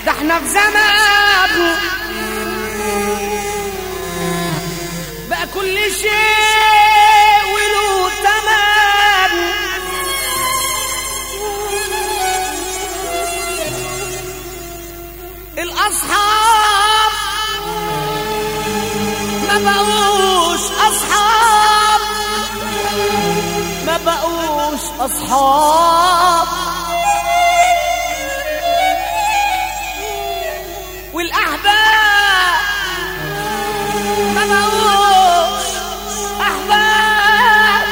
ده احنا في زمان بقى كل شيء وله تمام الأصحاب ما بقوش أصحاب ما بقوش أصحاب والأحباب ما بقوش أحباب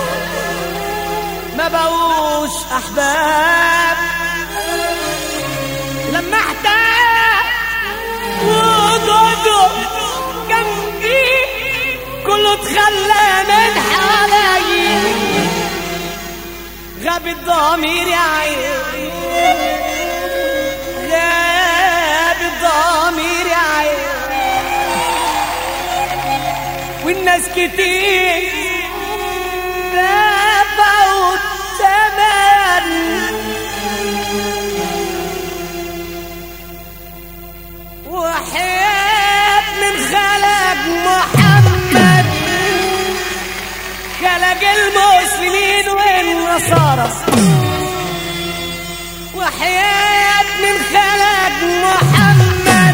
ما بقوش أحباب لما احتاج وجوده جنبي كله اتخلى من حوالي غاب الضمير يا عيني غاب الضمير يا عيني والناس كتير دفعوا الثمن وحياة من خلق محمد خلق المسلمين والنصارى وحياة من خلق محمد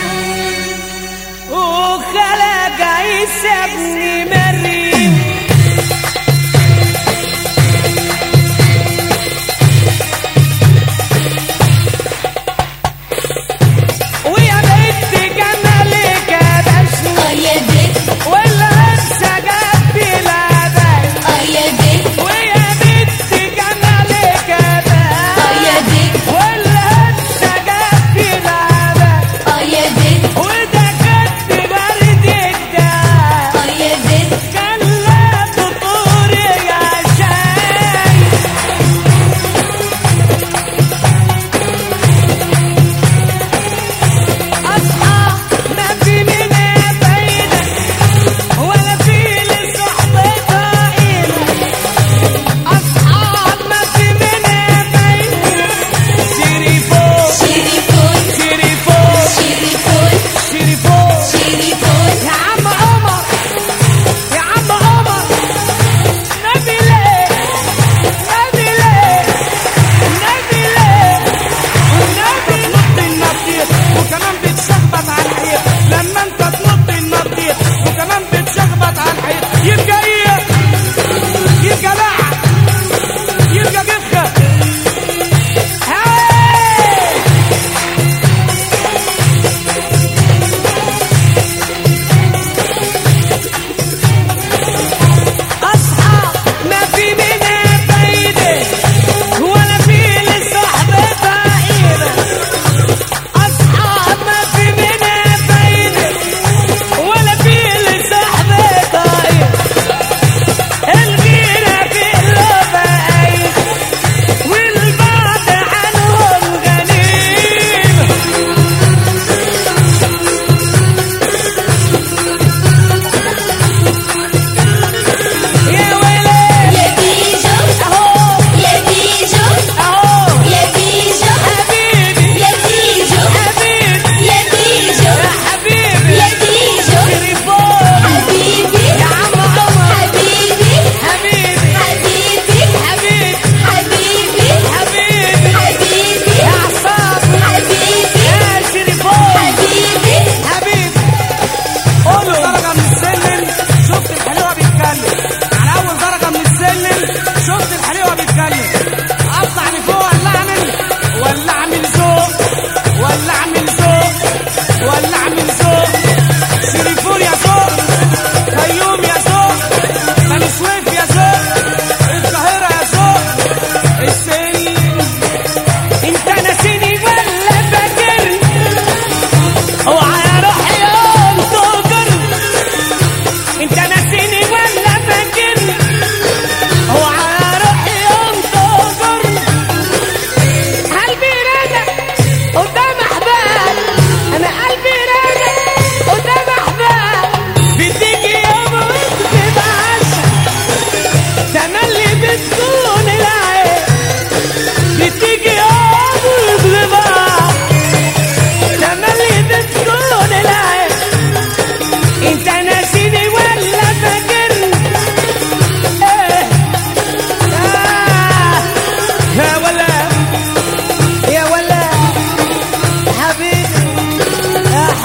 وخلق عيسى ابن مريم ويا بنت جمالك يا بشر اه يا بنت والعرسة جت بلادك اه يا بنت ويا بنت جمالك يا اه بشر يا بنت والعرسة جت بلادك اه يا بنت وده كنت برد الدار اه يا بنت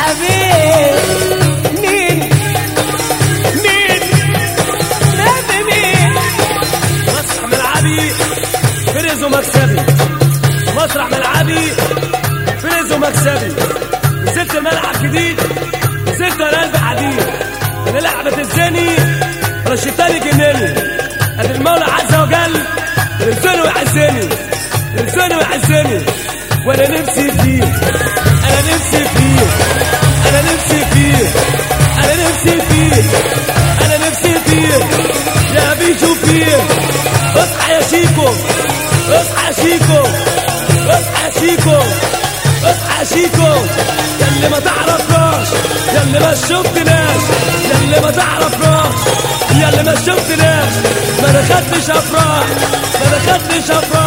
حبيب مين مين نبي مين مسرح ملعبي فرز ومكسبي مسرح ملعبي فرز ومكسبي نزلت الملعب جديد نزلت انا قلبي حديد انا لعبة الزني ولا الشيطان يجنني ادي المولى عز وجل يرزقني ويعزني يرزقني ويعزني وانا نفسي فيه انا نفسي فيه انا نفسي فيه انا نفسي فيه انا نفسي فيه يا بيشو فيه اصحى يا شيكو اصحى يا شيكو اصحى يا شيكو اصحى يا شيكو يا اللي ما تعرفناش يا اللي ما شفتناش يا اللي ما تعرفناش يا اللي ما شفتناش ما دخلتش افراح ما دخلتش افراح